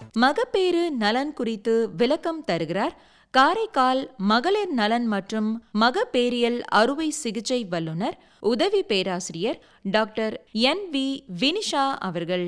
மகப்பேறு நலன் குறித்து விளக்கம் தருகிறார் காரைக்கால் மகளிர் நலன் மற்றும் மகப்பேரியல் அறுவை சிகிச்சை வல்லுநர் உதவி பேராசிரியர் டாக்டர் என் வி வினிஷா அவர்கள்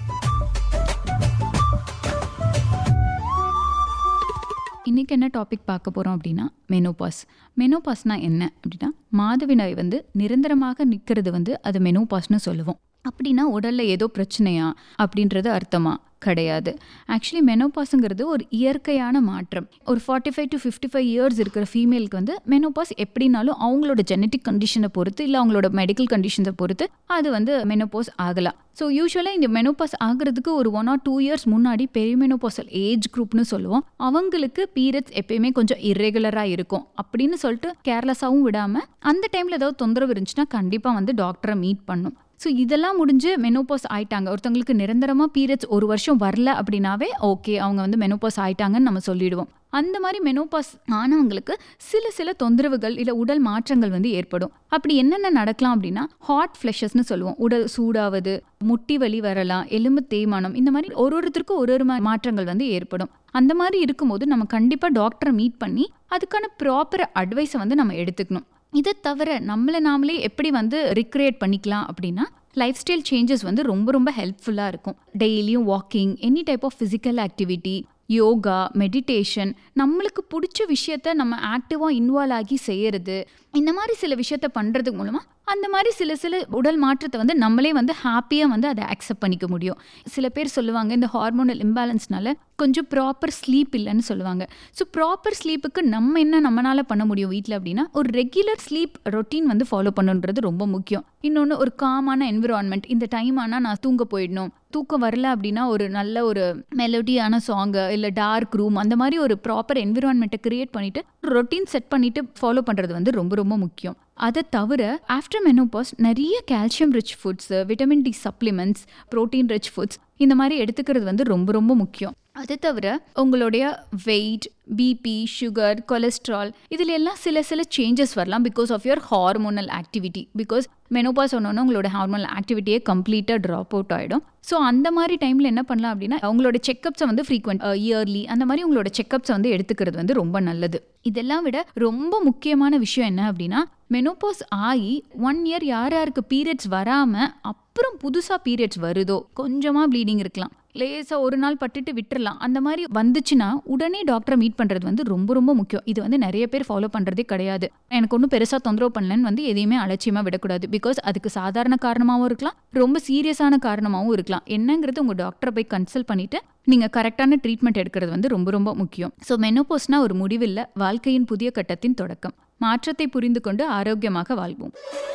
இன்றைக்கி என்ன டாபிக் பார்க்க போகிறோம் அப்படின்னா மெனோபாஸ் மெனோபாஸ்னா என்ன அப்படின்னா மாதவிடாய் வந்து நிரந்தரமாக நிற்கிறது வந்து அது மெனோபாஸ்னு சொல்லுவோம் அப்படின்னா உடலில் ஏதோ பிரச்சனையா அப்படின்றது அர்த்தமா கிடையாது ஆக்சுவலி மெனோபாஸுங்கிறது ஒரு இயற்கையான மாற்றம் ஒரு forty five to fifty five years இருக்கிற ஃபீமேலுக்கு வந்து மெனோபாஸ் எப்படினாலும் அவங்களோட ஜெனட்டிக் கண்டிஷனை பொறுத்து இல்லை அவங்களோட மெடிக்கல் கண்டிஷன்ஸை பொறுத்து அது வந்து மெனோபாஸ் ஆகலாம் ஸோ யூஸ்வலாக இந்த மெனோபாஸ் ஆகிறதுக்கு ஒரு ஒன் ஆர் டூ இயர்ஸ் முன்னாடி பெரிமெனோபாசல் ஏஜ் குரூப்னு சொல்லுவோம் அவங்களுக்கு பீரியட்ஸ் எப்பயுமே கொஞ்சம் இர்ரெகுலராக இருக்கும் அப்படின்னு சொல்லிட்டு கேர்லெஸ்ஸாகவும் விடாமல் அந்த டைமில் ஏதாவது தொந்தரவு இருந்துச்சுன்னா கண்டிப்பாக வந்து டாக்டரை மீட் பண்ணும் ஸோ இதெல்லாம் முடிஞ்சு மெனோபாஸ் ஆயிட்டாங்க ஒருத்தவங்களுக்கு நிரந்தரமாக பீரியட்ஸ் ஒரு வருஷம் வரல அப்படின்னாவே ஓகே அவங்க வந்து மெனோபாஸ் ஆயிட்டாங்கன்னு நம்ம சொல்லிடுவோம் அந்த மாதிரி மெனோபாஸ் ஆனவங்களுக்கு சில சில தொந்தரவுகள் இல்லை உடல் மாற்றங்கள் வந்து ஏற்படும் அப்படி என்னென்ன நடக்கலாம் அப்படின்னா ஹாட் ஃப்ளஷஸ்னு சொல்லுவோம் உடல் சூடாவது முட்டி வலி வரலாம் எலும்பு தேய்மானம் இந்த மாதிரி ஒரு ஒருத்தருக்கும் ஒரு ஒரு மா- மாற்றங்கள் வந்து ஏற்படும் அந்த மாதிரி இருக்கும்போது நம்ம கண்டிப்பாக டாக்டரை மீட் பண்ணி அதுக்கான ப்ராப்பர் அட்வைஸை வந்து நம்ம எடுத்துக்கணும் இதை தவிர நம்மளை நாமளே எப்படி வந்து ரிக்ரியேட் பண்ணிக்கலாம் அப்படின்னா லைஃப் ஸ்டைல் சேஞ்சஸ் வந்து ரொம்ப ரொம்ப ஹெல்ப்ஃபுல்லாக இருக்கும் டெய்லியும் walking any type of physical activity yoga meditation நம்மளுக்கு பிடிச்ச விஷயத்த நம்ம ஆக்டிவாக இன்வால்வ் ஆகி செய்யறது இந்த மாதிரி சில விஷயத்த பண்ணுறது மூலமாக அந்த மாதிரி சில சில உடல் மாற்றத்தை வந்து நம்மளே வந்து ஹாப்பியாக வந்து அதை அக்செப்ட் பண்ணிக்க முடியும் சில பேர் சொல்லுவாங்க இந்த ஹார்மோனல் இம்பேலன்ஸ்னால கொஞ்சம் ப்ராப்பர் ஸ்லீப் இல்லைன்னு சொல்லுவாங்க ஸோ ப்ராப்பர் ஸ்லீப்புக்கு நம்ம என்ன நம்மளால பண்ண முடியும் வீட்டில் அப்படின்னா ஒரு ரெகுலர் ஸ்லீப் ரொட்டீன் வந்து ஃபாலோ பண்ணுன்றது ரொம்ப முக்கியம் இன்னொன்று ஒரு காமான என்விரான்மெண்ட் இந்த டைம் ஆனால் நான் தூங்க போயிடணும் தூக்கம் வரல அப்படின்னா ஒரு நல்ல ஒரு மெலோடியான சாங்கு இல்லை டார்க் ரூம் அந்த மாதிரி ஒரு ப்ராப்பர் என்விரான்மெண்ட்டை கிரியேட் பண்ணிட்டு ரொட்டீன் செட் பண்ணிட்டு ஃபாலோ பண்ணுறது வந்து ரொம்ப ரொம்ப முக்கியம் அதை தவிர ஆஃப்டர் மெனோபாஸ் நிறைய calcium rich foods vitamin D supplements protein rich foods இந்த மாதிரி எடுத்துக்கிறது வந்து ரொம்ப ரொம்ப முக்கியம் அது தவிர உங்களுடைய வெயிட் பிபி சுகர் கொலஸ்ட்ரால் இதில் எல்லாம் சில சில சேஞ்சஸ் வரலாம் because of your hormonal activity because menopause சொன்னோன்னா உங்களோட ஹார்மோனல் ஆக்டிவிட்டியே கம்ப்ளீட்டாக ட்ராப் அவுட் ஆகிடும் ஸோ அந்த மாதிரி டைமில் என்ன பண்ணலாம் அப்படின்னா உங்களோட செக்கப்ஸை வந்து ஃப்ரீக்வெண்ட் இயர்லி அந்த மாதிரி உங்களோட செக்கப்ஸை வந்து எடுத்துக்கிறது வந்து ரொம்ப நல்லது இதெல்லாம் விட ரொம்ப முக்கியமான விஷயம் என்ன அப்படின்னா மெனோபாஸ் ஆகி ஒன் இயர் யார் யாருக்கு பீரியட்ஸ் வராமல் அப்புறம் புதுசாக பீரியட்ஸ் வருதோ கொஞ்சமாக ப்ளீடிங் இருக்கலாம் லேசாக ஒரு நாள் பட்டுட்டு விட்டுறலாம் அந்த மாதிரி வந்துச்சுன்னா உடனே டாக்டரை மீட் பண்ணுறது வந்து ரொம்ப ரொம்ப முக்கியம் இது வந்து நிறைய பேர் ஃபாலோ பண்ணுறதே கிடையாது எனக்கு ஒன்றும் பெருசாக தொந்தரவு பண்ணலன்னு வந்து எதையுமே அலட்சியமாக விடக்கூடாது பிகாஸ் அதுக்கு சாதாரண காரணமாகவும் இருக்கலாம் ரொம்ப சீரியஸான காரணமாகவும் இருக்கலாம் என்னங்கிறது உங்கள் டாக்டரை போய் கன்சல்ட் பண்ணிவிட்டு நீங்கள் கரெக்டான ட்ரீட்மெண்ட் எடுக்கிறது வந்து ரொம்ப ரொம்ப முக்கியம் ஸோ மெனோபோஸ்னா ஒரு முடிவில்லை வாழ்க்கையின் புதிய கட்டத்தின் தொடக்கம் மாற்றத்தை புரிந்து கொண்டு ஆரோக்கியமாக வாழ்வோம்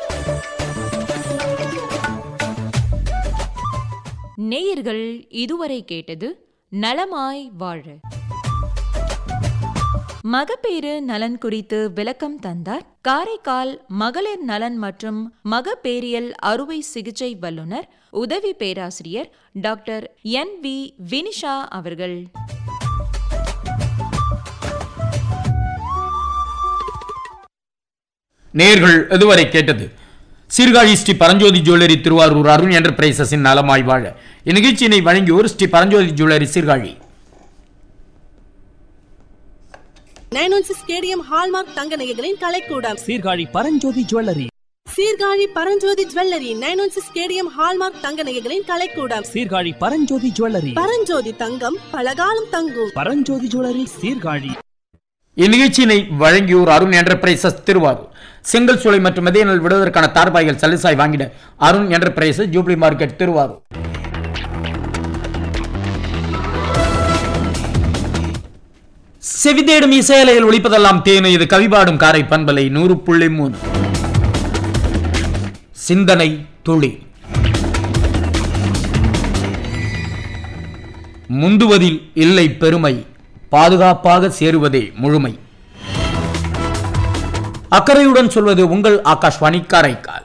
நேயர்கள் இதுவரை கேட்டது நலமாய் வாழ மகப்பேறு நலன் குறித்து விளக்கம் தந்தார் காரைக்கால் மகளிர் நலன் மற்றும் மகப்பேரியல் அறுவை சிகிச்சை வல்லுநர் உதவி பேராசிரியர் டாக்டர் என் வி வினிஷா அவர்கள் நேர்கள் இதுவரை கேட்டது சீர்காழி ஸ்ரீ பரஞ்சோதி ஜுவல்லரி திருவாரூர் அருண் என்டர்பிரைசஸின் நலமாய் வாழ இந்நிகழ்ச்சியினை வழங்கியோர் Sri Paranjothi jewellery Sirkazhi nine one six KDM hallmark தங்க நகைகளின் கலைக்கூடம் Sirkazhi Paranjothi jewellery Sirkazhi Paranjothi jewellery nine one six KDM hallmark தங்க நகைகளின் கலைக்கூடம் சீர்காழி பரஞ்சோதி ஜுவல்லரி பரஞ்சோதி தங்கம் பலகாலம் தங்கும் பரஞ்சோதி ஜுவல்லரி சீர்காழி இந்நிகழ்ச்சியினை வழங்கியோர் அருண் என்டர்பிரைசஸ் திருவாரூர் செங்கல் சூளை மற்றும் மெதையனல் விடுவதற்கான தார்பாய்கள் சலுசாய் வாங்கிட Arun enterprises jubilee market Thiruvarur செவிதேடும் இசையலையில் ஒழிப்பதெல்லாம் தேனு இது கவிபாடும் காரை பண்பலை நூறு புள்ளி மூணு சிந்தனை துளி முந்துவதில் இல்லை பெருமை பாதுகாப்பாக சேருவதே முழுமை அக்கறையுடன் சொல்வது உங்கள் ஆகாஷ்வாணி காரைக்கால்